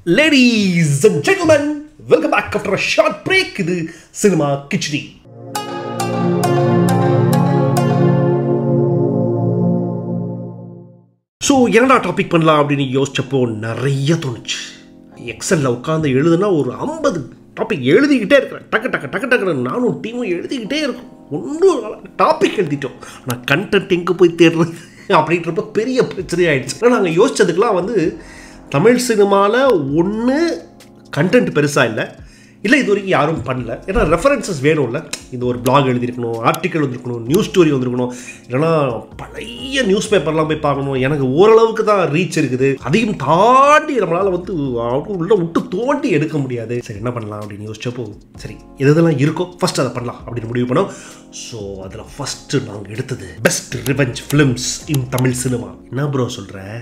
Ladies and gentlemen welcome back after a short break இது cinema Khichdi so என்னடா topic பண்ணலாம் அப்படின்னு யோசிச்சப்போ நிறைய தோணுச்சு எக்ஸலில் உட்காந்து எழுதுனா ஒரு ஐம்பது டாபிக் எழுதிக்கிட்டே இருக்கிறேன் டக்கு டக்கு டக்கு டக்குன்னு நானும் டீமும் எழுதிக்கிட்டே இருக்கும் ஒன்றும் டாபிக் எழுதிட்டோம் ஆனால் கண்டென்ட் எங்கே போய் தேடுறது அப்படின்றப்ப பெரிய பிரச்சனை ஆயிடுச்சு ஆனால் நாங்கள் யோசிச்சதுக்கெலாம் வந்து தமிழ் சினிமாவில் ஒன்று கண்டென்ட் பெருசாக இல்லை இல்லை இது வரைக்கும் யாரும் பண்ணல ஏன்னா ரெஃபரன்சஸ் வேணும்ல இந்த ஒரு பிளாக் எழுதியிருக்கணும் ஆர்டிக்கல் வந்திருக்கணும் நியூஸ் ஸ்டோரி வந்திருக்கணும் இல்லைனா பழைய நியூஸ் பேப்பர்லாம் போய் பார்க்கணும் எனக்கு ஓரளவுக்கு தான் ரீச் இருக்குது அதையும் தாண்டி நம்மளால் வந்து உள்ள விட்டு தோண்டி எடுக்க முடியாது சரி என்ன பண்ணலாம் அப்படின்னு யோசிச்சப்போ சரி எது எதெல்லாம் இருக்கோ ஃபர்ஸ்ட் அதை பண்ணலாம் அப்படின்னு முடிவு பண்ணோம் ஸோ அதில் ஃபஸ்ட்டு நாங்கள் எடுத்தது best revenge films in Tamil cinema என்ன ப்ரோ சொல்கிறேன்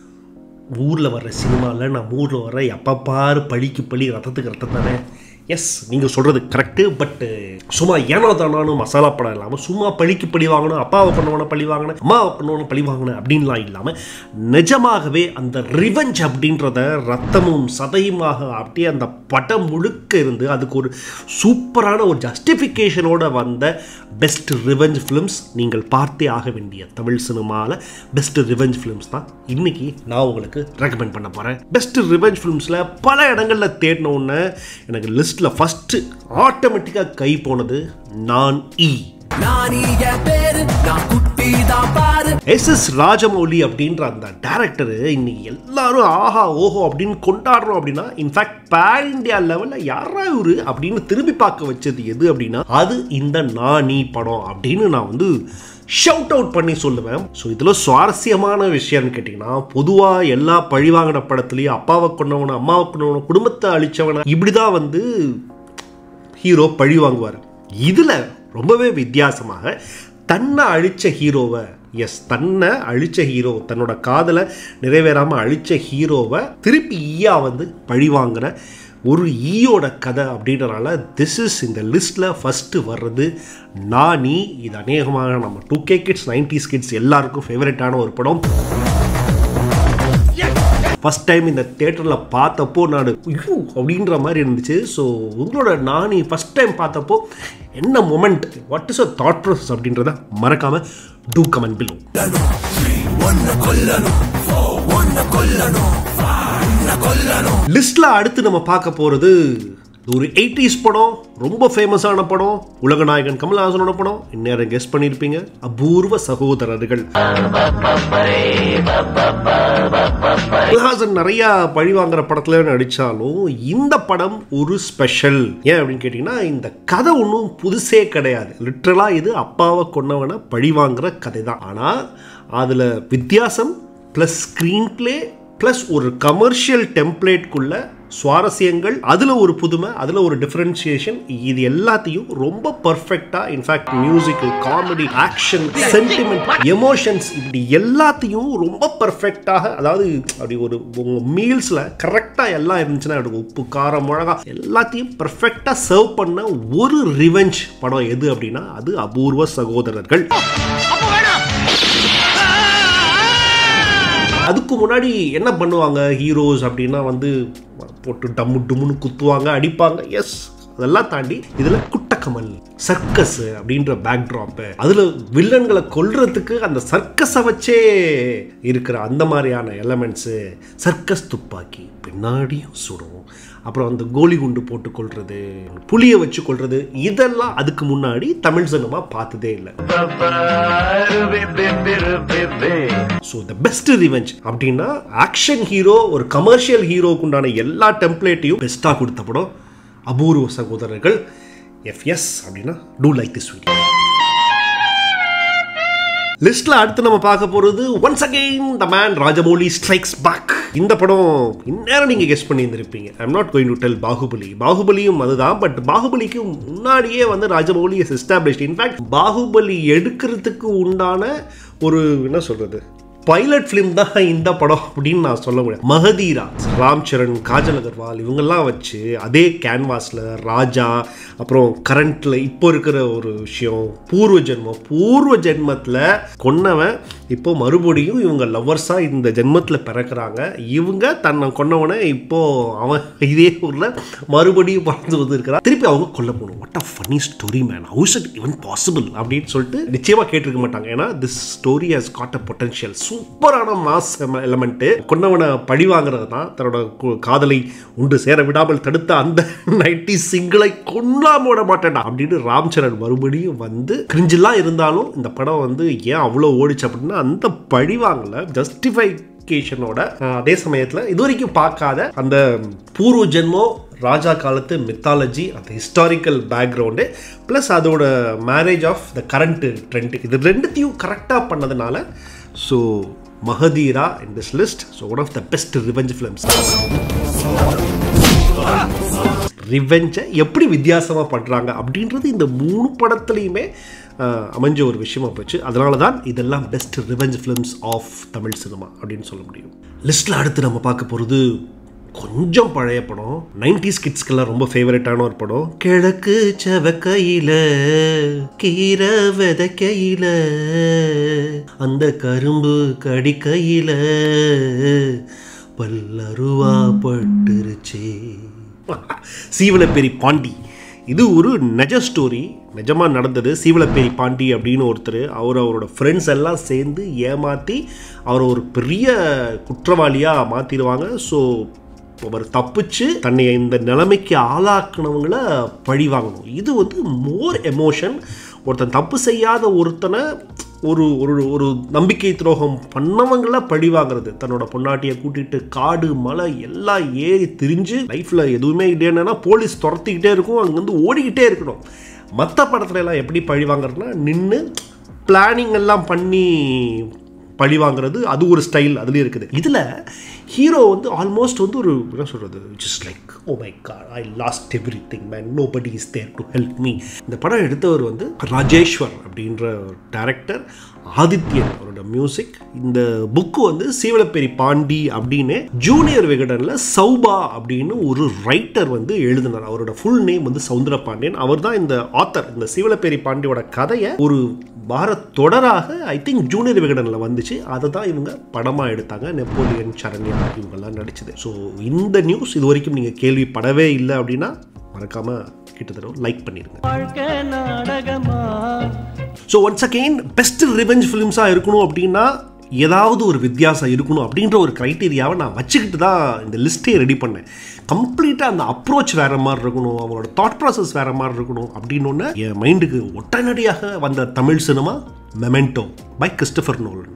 ஊரில் வர்ற சினிமாவில் நம்ம ஊரில் வர்ற எப்போ பாரு பழிக்கு பழி ரத்தத்துக்கு ரத்தம் தானே எஸ் நீங்கள் சொல்கிறது கரெக்டு பட்டு சும்மா ஏனோ தானானு மசாலா படம் இல்லாமல் சும்மா பழிக்கு பழி வாங்கணும் அப்பாவை பண்ணுவான பழி வாங்கினேன் அம்மாவை பண்ணுவான பழி வாங்கினேன் அப்படின்லாம் இல்லாமல் நிஜமாகவே அந்த ரிவெஞ்ச் அப்படின்றத ரத்தமும் சதையுமாக அப்படியே அந்த படம் முழுக்க இருந்து அதுக்கு ஒரு சூப்பரான ஒரு ஜஸ்டிஃபிகேஷனோட வந்த பெஸ்ட் ரிவெஞ்ச் ஃபிலிம்ஸ் நீங்கள் பார்த்தே ஆக வேண்டிய தமிழ் சினிமாவில் பெஸ்ட் ரிவெஞ்ச் ஃபிலிம்ஸ் தான் இன்னைக்கு நான் உங்களுக்கு ரெக்கமெண்ட் பண்ண போகிறேன் பெஸ்ட் ரிவெஞ்ச் ஃபிலிம்ஸில் பல இடங்களில் தேடின உடனே எனக்கு லிஸ்ட்டில் ஃபஸ்ட்டு ஆட்டோமேட்டிக்காக கை போனது நான் இ நானி என் பேரு நான் குட்டி தான் பாரு எஸ் எஸ் ராஜமௌலி அப்படின்ற அந்த டேரக்டரு இன்னைக்கு எல்லாரும் ஆஹா ஓஹோ அப்படின்னு கொண்டாடுறோம் அப்படின்னா இன்ஃபேக்ட் பேன் இண்டியா லெவலில் யாரா இவரு அப்படின்னு திரும்பி பார்க்க வச்சது எது அப்படின்னா அது இந்த நானி படம் அப்படின்னு நான் வந்து ஷவுட் அவுட் பண்ணி சொல்லுவேன் ஸோ இதில் சுவாரஸ்யமான விஷயம்னு கேட்டிங்கன்னா பொதுவாக எல்லா பழிவாங்கின படத்துலையும் அப்பாவை கொண்டவன அம்மாவை கொண்டவன குடும்பத்தை அழிச்சவன இப்படி தான் வந்து ஹீரோ பழி வாங்குவார் இதில் ரொம்பவே வித்தியாசமாக தன்னை அழிச்ச ஹீரோவை எஸ் தன்னை அழிச்ச ஹீரோ தன்னோட காதலை நிறைவேறாமல் அழிச்ச ஹீரோவை திருப்பி ஈயா வந்து பழி வாங்குற ஒரு ஈயோட கதை அப்படின்றனால திஸ் இஸ் இந்த லிஸ்ட்டில் ஃபஸ்ட்டு வர்றது நானி இது அநேகமாக நம்ம two K kids nineties kids எல்லாருக்கும் ஃபேவரட்டான ஒரு படம் ஃபஸ்ட் டைம் இந்த தேட்டரில் பார்த்தப்போ நான் ஐயோ அப்படின்ற மாதிரி இருந்துச்சு ஸோ உங்களோட நானி ஃபஸ்ட் டைம் பார்த்தப்போ என்ன moment what is a thought process அப்படின்றத மறக்காம டூ கமெண்ட் பிலோ லிஸ்ட்ல அடுத்து நம்ம பார்க்க போறது ஒரு எயிட்டிஸ் படம் ரொம்ப ஃபேமஸான படம் உலகநாயகன் கமல்ஹாசனோட படம் இந்நேரம் கெஸ் பண்ணியிருப்பீங்க அபூர்வ சகோதரர்கள் கமல்ஹாசன் நிறைய பழி வாங்குற படத்துல நடிச்சாலும் இந்த படம் ஒரு ஸ்பெஷல் ஏன் அப்படின்னு கேட்டீங்கன்னா இந்த கதை ஒன்றும் புதுசே கிடையாது லிட்ரலா இது அப்பாவை கொன்னவனை பழி வாங்குற கதை தான் ஆனா அதுல வித்தியாசம் ப்ளஸ் ஸ்க்ரீன் பிளே ப்ளஸ் ஒரு கமர்ஷியல் டெம்ப்ளேட்குள்ள சுவாரஸ்யங்கள் அதில் ஒரு புதுமை அதில் ஒரு டிஃப்ரென்சியேஷன் இது எல்லாத்தையும் ரொம்ப பர்ஃபெக்டாக in fact music comedy action sentiment emotions இப்படி எல்லாத்தையும் ரொம்ப பர்ஃபெக்டாக அதாவது அப்படி ஒரு உங்கள் மீல்ஸில் கரெக்டாக எல்லாம் இருந்துச்சுன்னா அப்படி உப்பு காரம் மிளகா எல்லாத்தையும் பர்ஃபெக்டாக சர்வ் பண்ண ஒரு ரிவெஞ்ச் படம் எது அப்படின்னா அது அபூர்வ சகோதரர்கள் அதுக்கு முன்னாடி என்ன பண்ணுவாங்க ஹீரோஸ் அப்படின்னா வந்து போட்டு டம்மு டும்முன்னு குத்துவாங்க அடிப்பாங்க எஸ் அதெல்லாம் தாண்டி இதில் குட்டக்கமல் சர்க்கஸ் அப்படின்ற பேக்ட்ராப்பு அதில் வில்லன்களை கொல்றதுக்கு அந்த சர்க்கஸை வச்சே இருக்கிற அந்த மாதிரியான எலமெண்ட்ஸு சர்க்கஸ் துப்பாக்கி பின்னாடியும் சுடும் அப்புறம் அந்த கோலி குண்டு போட்டு கொள்றது புளியை வச்சு கொள்றது இதெல்லாம் அதுக்கு முன்னாடி தமிழ் சினிமா பார்த்ததே இல்லை ஸோ த பெஸ்ட் ரிவெஞ்ச் அப்படின்னா ஆக்ஷன் ஹீரோ ஒரு கமர்ஷியல் ஹீரோக்கு உண்டான எல்லா டெம்ப்ளேட்டையும் பெஸ்ட்டாக கொடுத்த படம் அபூர்வ சகோதரர்கள் எஃப்எஸ் அப்படின்னா டூ லைக் திஸ் வீடியோ லிஸ்ட்ல அடுத்து நம்ம பார்க்க போறது once again the man Rajamouli strikes back இந்த படம் இந்நேரம் நீங்க கெஸ் பண்ணியிருந்திருப்பீங்க I'm not going to tell Baahubali பாகுபலியும் அதுதான் பட் பாகுபலிக்கு முன்னாடியே வந்து Rajamouli is established in fact Baahubali எடுக்கிறதுக்கு உண்டான ஒரு என்ன சொல்றது பைலட் ஃபிலிம் தான் இந்த படம் அப்படின்னு நான் சொல்ல முடியும் மகதீரா ராம் சரண் காஜல் அகர்வால் இவங்கெல்லாம் வச்சு அதே கேன்வாஸில் ராஜா அப்புறம் கரண்ட்டில் இப்போ இருக்கிற ஒரு விஷயம் பூர்வ ஜென்மம் பூர்வ ஜென்மத்தில் கொன்னவன் இப்போ மறுபடியும் இவங்க லவ்வர்ஸாக இந்த ஜென்மத்தில் பிறக்கிறாங்க இவங்க தன்னை கொன்னவனை இப்போ அவன் இதே ஊரில் மறுபடியும் பறந்து வந்து இருக்கிறான் திருப்பி அவங்க கொல்ல போகணும் what a funny story man how's it even possible அப்படின்னு சொல்லிட்டு நிச்சயமாக கேட்டிருக்க மாட்டாங்க ஏன்னா this story has got a potential சூப்பரான மாஸ் எலமெண்ட்டு கொன்னவனை பழி வாங்குறது தான் தன்னோட கு- காதலை உண்டு சேர விடாமல் தடுத்த அந்த நைட்டி சிங்கிளை கொல்லாம விட மாட்டேன்டா அப்படின்னு ராம் சரண் மறுபடியும் வந்து கிரிஞ்செல்லாம் இருந்தாலும் இந்த படம் வந்து ஏன் அவ்வளோ ஓடிச்சு அப்படின்னா அந்த பழி வாங்கல ஜஸ்டிஃபை கேஷனோட அதே சமயத்தில் இது வரைக்கும் பார்க்காத அந்த பூர்வ ஜென்மம் ராஜா காலத்து மித்தாலஜி அந்த ஹிஸ்டாரிக்கல் பேக்ரவுண்டு ப்ளஸ் அதோட marriage of the current trend இது ரெண்டுத்தையும் கரெக்டாக பண்ணதுனால so Magadheera in this list so one of the best revenge films ரிவெஞ்சை எப்படி வித்தியாசமாக பண்ணுறாங்க அப்படின்றது இந்த மூணு படத்துலையுமே ஆஹ், அமைஞ்ச ஒரு விஷயமா போச்சு அதனால தான் இதெல்லாம் best revenge films of Tamil cinema அப்படின்னு சொல்ல முடியும் லிஸ்ட்டில் அடுத்து நம்ம பார்க்க போகிறது கொஞ்சம் பழைய படம் நைன்டிஸ் கிட்ஸ்க்கெல்லாம் ரொம்ப ஃபேவரட்டான ஒரு படம் கிழக்கு செவக்கையில கீரை விதைக்கையில அந்த கரும்பு கடிக்கையில பல்லருவா பட்டுருச்சே சீவலப்பேரி பாண்டி இது ஒரு நெஜ ஸ்டோரி நிஜமாக நடந்தது சீவலப்பேரி பாண்டி அப்படின்னு ஒருத்தர் அவர் அவரோட ஃப்ரெண்ட்ஸ் எல்லாம் சேர்ந்து ஏமாற்றி அவரை ஒரு பெரிய குற்றவாளியாக மாற்றிடுவாங்க ஸோ அவர் தப்பிச்சு தன்னை இந்த நிலைமைக்கு ஆளாக்குனவங்கள பழி வாங்கணும் இது வந்து மோர் எமோஷன் ஒருத்தன் தப்பு செய்யாத ஒருத்தனை ஒரு ஒரு ஒரு நம்பிக்கை துரோகம் பண்ணவங்கள பழி வாங்குறது தன்னோட பொண்டாட்டியை கூட்டிட்டு காடு மலை எல்லாம் ஏறி திரிஞ்சு லைஃப்பில் எதுவுமே இல்லைன்னா போலீஸ் துரத்திக்கிட்டே இருக்கும் அங்கேருந்து ஓடிக்கிட்டே இருக்கணும் மற்ற படத்துல எல்லாம் எப்படி பழி வாங்குறதுனா நின்று பிளானிங் எல்லாம் பண்ணி பழி வாங்குறது அது ஒரு ஸ்டைல் அதுலேயும் இருக்குது இதில் ஹீரோ வந்து ஆல்மோஸ்ட் வந்து ஒரு என்ன சொல்கிறது just like oh my god I lost everything man nobody is there to help me இந்த படம் எடுத்தவர் வந்து ராஜேஸ்வர் அப்படின்ற ஒரு டேரக்டர் ஆதித்யன் அவரோட மியூசிக் இந்த புக்கு வந்து சீவலப்பேரி பாண்டி அப்படின்னு ஜூனியர் விகடனில் சௌபா அப்படின்னு ஒரு ரைட்டர் வந்து எழுதினார் அவரோட ஃபுல் நேம் வந்து சவுந்தர பாண்டியன் அவர் தான் இந்த ஆத்தர் இந்த சீவலப்பேரி பாண்டியோட கதையை ஒரு வார தொடராக ஐ திங்க் ஜூனியர் விகடனில் வந்துச்சு அதை தான் இவங்க படமாக எடுத்தாங்க நெப்போலியன் சரண்யா இவங்கெல்லாம் நடிச்சது ஸோ இந்த நியூஸ் இது வரைக்கும் நீங்கள் கேள்விப்படவே இல்லை அப்படின்னா மறக்காமல் கிட்டத்தட்ட லைக் பண்ணிடுங்க வாழ்க்கை நாடகமா so once again best revenge ஃபிலிம்ஸாக இருக்கணும் அப்படின்னா ஏதாவது ஒரு வித்தியாசம் இருக்கணும் அப்படின்ற ஒரு க்ரைட்டீரியாவை நான் வச்சுக்கிட்டு தான் இந்த லிஸ்ட்டே ரெடி பண்ணேன் கம்ப்ளீட்டாக அந்த அப்ரோச் வேற மாதிரி இருக்கணும் அவங்களோட தாட் ப்ராசஸ் வேற மாதிரி இருக்கணும் அப்படின்னு என் மைண்டுக்கு உடனடியாக வந்த Tamil cinema Memento by Christopher Nolan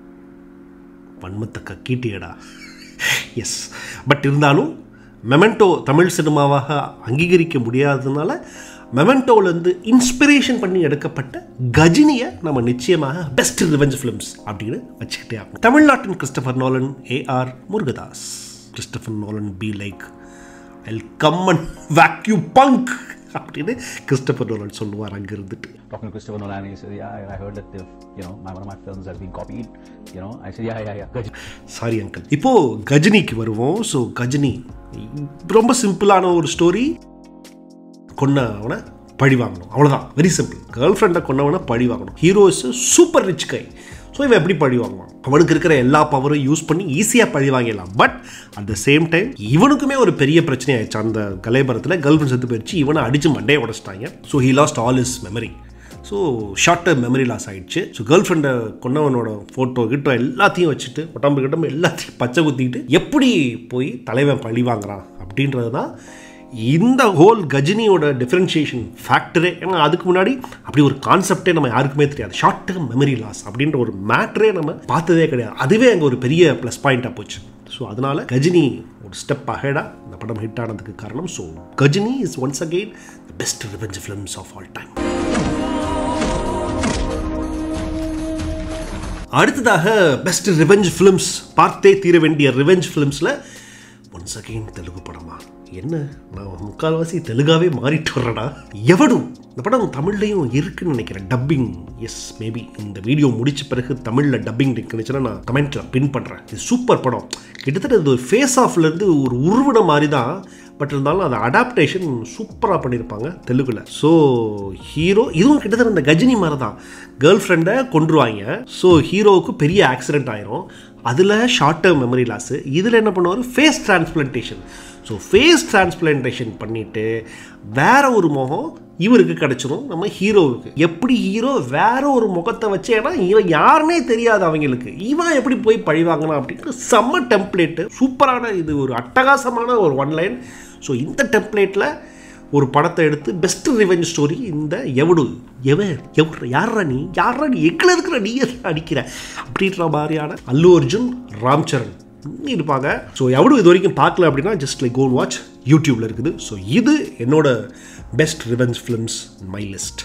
வன்மத்தை கக்கீட்டியடா எஸ் பட் இருந்தாலும் மெமெண்டோ தமிழ் சினிமாவாக அங்கீகரிக்க முடியாததுனால மெமெண்டோலேருந்து இன்ஸ்பிரேஷன் பண்ணி எடுக்கப்பட்ட கஜினியை நம்ம நிச்சயமாக பெஸ்ட் ரிவெஞ்ச் ஃபிலிம்ஸ் அப்படின்னு வச்சுக்கிட்டே ஆகணும் தமிழ்நாட்டின் Christopher Nolan AR Murugadoss Christopher Nolan be like I come and வேக்யூ பங்க் அப்படின்னு கிறிஸ்டபர் நோலன் சொல்லுவார் அங்கே இருந்துட்டு talking to Christopher Nolan, he said, "Yeah, I heard that if, you know, my, one of my films has been copied." You know, I said, "Yeah, yeah, yeah." Good. Sorry uncle இப்போ கஜினிக்கு வருவோம் so Ghajini ரொம்ப சிம்பிளான ஒரு story கொன்னவனை பழி வாங்கணும் அவ்வளோதான் very simple girl ஃப்ரெண்டை கொன்னவனை பழி வாங்கணும் hero is super rich guy so இவன் எப்படி பழி வாங்குவான் அவனுக்கு இருக்கிற எல்லா பவரும் யூஸ் பண்ணி ஈஸியாக பழி வாங்கிடலாம் but at the same time இவனுக்குமே ஒரு பெரிய பிரச்சனை ஆயிடுச்சு அந்த கலைபரத்தில் கேர்ள் ஃப்ரெண்ட் செத்து போயிடுச்சு இவனை அடித்து மண்டையை உடச்சிட்டாங்க so he lost all his memory so short term memory loss ஆயிடுச்சு ஸோ கேர்ள் ஃப்ரெண்டை கொன்னவனோட ஃபோட்டோ கிட்டோ எல்லாத்தையும் வச்சுட்டு உடம்பு கிட்டம்பு எல்லாத்தையும் பச்சை குத்திக்கிட்டு எப்படி போய் தலைவன் பழி வாங்குறான் அப்படின்றது தான் இந்த ஹோல் கஜினியோட டிஃப்ரென்ஷியேஷன் ஃபேக்டரே ஏன்னா அதுக்கு முன்னாடி அப்படி ஒரு கான்செப்டே நம்ம யாருக்குமே தெரியாது ஷார்ட் டேர்ம் மெமரி லாஸ் அப்படின்ற ஒரு மேட்ரே நம்ம பார்த்ததே கிடையாது அதுவே அங்கே ஒரு பெரிய ப்ளஸ் பாயிண்ட்டாக போச்சு ஸோ அதனால கஜினி ஒரு ஸ்டெப் அஹெடாக இந்த படம் ஹிட் ஆனதுக்கு காரணம் so Ghajini is once again the best revenge films of all time அடுத்ததாக பெஸ்ட் ரிவெஞ்ச் ஃபிலிம்ஸ் பார்த்தே தீர வேண்டிய ரிவெஞ்ச் ஃபிலிம்ஸில் ஒன்ஸ் அகைன் தெலுங்கு படமா என்ன நான் முக்கால்வாசி தெலுங்காவே மாறிட்டு வர்றேடா எவடு இந்த படம் தமிழ்லையும் இருக்குன்னு நினைக்கிறேன் டப்பிங் எஸ் மேபி இந்த வீடியோ முடிச்ச பிறகு தமிழில் டப்பிங் இருக்குன்னுச்சுன்னா நான் கமெண்ட்டில் பின் பண்ணுறேன் இது சூப்பர் படம் கிட்டத்தட்ட இது ஒரு ஃபேஸ் ஆஃப்லேருந்து ஒரு உருவின மாதிரி தான் பட் இருந்தாலும் அது அடாப்டேஷன் சூப்பராக பண்ணியிருப்பாங்க தெலுங்குல ஸோ ஹீரோ இதுவும் கிட்டத்தட்ட இந்த கஜினி மாதிரி தான் கேர்ள் ஃப்ரெண்டை கொண்டுருவாங்க ஸோ ஹீரோவுக்கு பெரிய ஆக்சிடென்ட் ஆயிரும் அதில் ஷார்ட் டேர்ம் மெமரி லாஸு இதில் என்ன பண்ணுவார் face transplantation so face transplantation பண்ணிவிட்டு வேற ஒரு முகம் இவருக்கு கிடச்சிரும் நம்ம ஹீரோவுக்கு எப்படி ஹீரோ வேற ஒரு முகத்தை வச்சு ஏன்னா இவன் யாருன்னே தெரியாது அவங்களுக்கு இவன் எப்படி போய் பழி வாங்கலாம் அப்படின்ட்டு செம்ம டெம்ப்ளேட்டு சூப்பரான இது ஒரு அட்டகாசமான ஒரு ஒன் லைன் ஸோ இந்த டெம்ப்ளேட்டில் ஒரு படத்தை எடுத்து பெஸ்ட் ரிவெஞ்ச் ஸ்டோரி இந்த எவடு எவன் எவர் யாரா நீ யாரா நீ எக்கில் இருக்கிற நீ எல்லாம் அடிக்கிற அப்படின்ற மாதிரியான அல்லு அர்ஜுன் ராம் சரண் இருப்பாங்க ஸோ எவடும் இது வரைக்கும் பார்க்கல அப்படின்னா ஜஸ்ட் லைக் கோன் வாட்ச் யூடியூப்ல இருக்குது ஸோ இது என்னோட best revenge films my list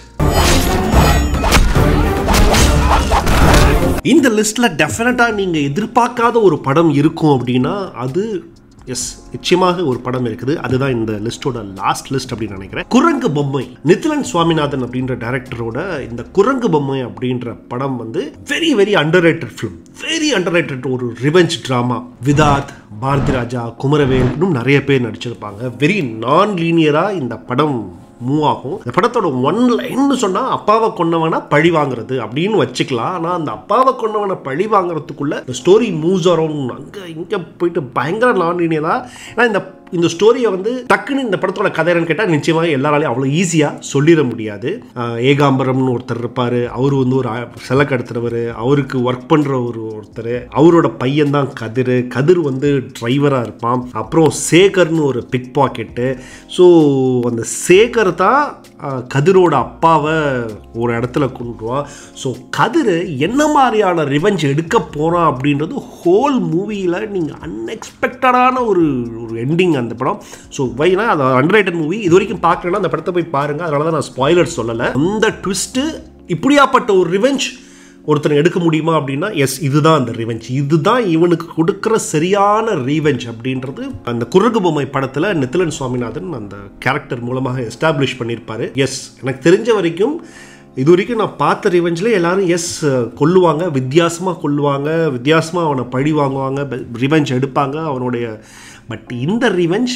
இந்த லிஸ்ட்டில் டெஃபினட்டாக நீங்கள் எதிர்பார்க்காத ஒரு படம் இருக்கும் அப்படின்னா அது எஸ் நிச்சயமாக ஒரு படம் இருக்குது அதுதான் இந்த லிஸ்டோட லாஸ்ட் லிஸ்ட் அப்படின்னு நினைக்கிறேன் குரங்கு பொம்மை நித்திலன் சுவாமிநாதன் அப்படின்ற டைரக்டரோட இந்த குரங்கு பொம்மை அப்படின்ற படம் வந்து very very underrated film very underrated ஒரு ரிவெஞ்ச் ட்ராமா விதாத் பாரதி ராஜா குமரவேல் இன்னும் நிறைய பேர் நடிச்சிருப்பாங்க வெரி நான் லீனியராக இந்த படம் மூவ் ஆகும் இந்த படத்தோட ஒன் லைன்னு சொன்னால் அப்பாவை கொன்னவனை பழி வாங்குறது அப்படின்னு வச்சுக்கலாம் ஆனால் அந்த அப்பாவை கொன்னவனை பழி வாங்குறதுக்குள்ள இந்த ஸ்டோரி மூவ்ஸ் அரௌண்ட் அங்கே இங்கே போயிட்டு பயங்கர நான் லீனியராக ஏன்னா இந்த இந்த ஸ்டோரியை வந்து டக்குன்னு இந்த படத்தோட கதைன்னு கேட்டால் நிச்சயமாக எல்லாராலையும் அவ்வளோ ஈஸியாக சொல்லிட முடியாது ஆஹ் ஏகாம்பரம்னு ஒருத்தர் இருப்பார் அவர் வந்து ஒரு சிலை கடத்துறவர் அவருக்கு ஒர்க் பண்ணுற ஒரு ஒருத்தர் அவரோட பையன் தான் கதிர் கதிர் வந்து டிரைவராக இருப்பான் அப்புறம் சேகர்னு ஒரு பிக் பாக்கெட்டு ஸோ அந்த சேகர் தான் ஆஹ், கதிரோட அப்பாவை ஒரு இடத்துல கொண்டுருவான் ஸோ கதிர் என்ன மாதிரியான ரிவெஞ்ச் எடுக்க போகிறான் அப்படின்றது ஹோல் மூவியில் நீங்கள் அன்எக்ஸ்பெக்டடான ஒரு ஒரு எண்டிங் அந்த படம் ஸோ வைனா அது அண்டர்ரேட்டட் மூவி இது வரைக்கும் பார்க்கலன்னா அந்த படத்தை போய் பாருங்கள் அதனால தான் நான் ஸ்பாய்லர் சொல்லலை அந்த ட்விஸ்ட்டு இப்படியாப்பட்ட ஒரு ரிவெஞ்ச் ஒருத்தனை எடுக்க முடியுமா அப்படின்னா எஸ் இதுதான் அந்த ரிவெஞ்ச் இதுதான் இவனுக்கு கொடுக்குற சரியான ரீவெஞ்ச் அப்படின்றது அந்த குரங்கு பொம்மை படத்தில் நித்திலன் சுவாமிநாதன் அந்த கேரக்டர் மூலமாக எஸ்டாப்ளிஷ் பண்ணியிருப்பாரு எஸ் எனக்கு தெரிஞ்ச வரைக்கும் இது வரைக்கும் நான் பார்த்த ரிவெஞ்சில் எல்லாரும் எஸ் கொல்லுவாங்க வித்தியாசமாக கொல்லுவாங்க வித்தியாசமாக அவனை பழி வாங்குவாங்க ரிவெஞ்ச் எடுப்பாங்க அவனுடைய பட் இந்த ரிவெஞ்ச்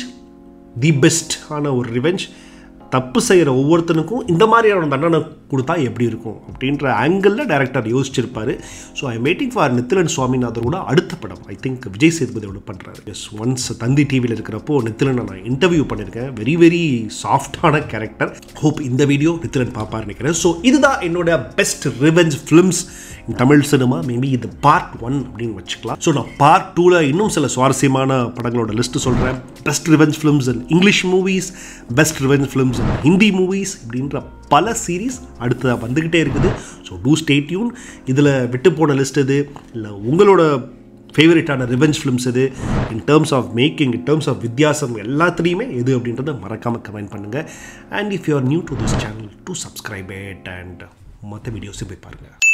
தி பெஸ்ட் ஆன ஒரு ரிவெஞ்ச் தப்பு செய்கிற ஒவ்வொருத்தனுக்கும் இந்த மாதிரியான தண்டனை கொடுத்தா எப்படி இருக்கும் அப்படின்ற ஆங்கிளில் டைரக்டர் யோசிச்சிருப்பாரு so I waiting for Nithilan சுவாமிநாதரோட அடுத்த படம் ஐ திங்க் விஜய் சேதுபதியோட பண்ணுறாரு எஸ் ஒன்ஸ் தந்தி டிவியில் இருக்கிறப்போ நித்திலனை நான் இன்டர்வியூ பண்ணியிருக்கேன் வெரி வெரி சாஃப்டான கேரக்டர் ஹோப் இந்த வீடியோ நித்திலன் பாப்பார் நினைக்கிறேன் ஸோ இதுதான் என்னோட best revenge films Tamil cinema maybe இது பார்ட் ஒன் அப்படின்னு வச்சுக்கலாம் ஸோ நான் பார்ட் டூவில் இன்னும் சில சுவாரஸ்யமான படங்களோட லிஸ்ட்டு சொல்கிறேன் best revenge films and English movies best revenge films and Hindi movies இப்படின்ற பல சீரீஸ் அடுத்ததாக வந்துக்கிட்டே இருக்குது ஸோ டூ ஸ்டே டியூன் இதில் விட்டு போன லிஸ்ட் இது இல்லை உங்களோட ஃபேவரட்டான ரிவெஞ்ச் ஃபிலிம்ஸ் எது in terms of making in terms of வித்தியாசம் எல்லாத்துலேயுமே எது அப்படின்றத மறக்காமல் கமெண்ட் பண்ணுங்கள் and if you are new to this channel to subscribe it and மற்ற வீடியோஸை போய் பாருங்கள்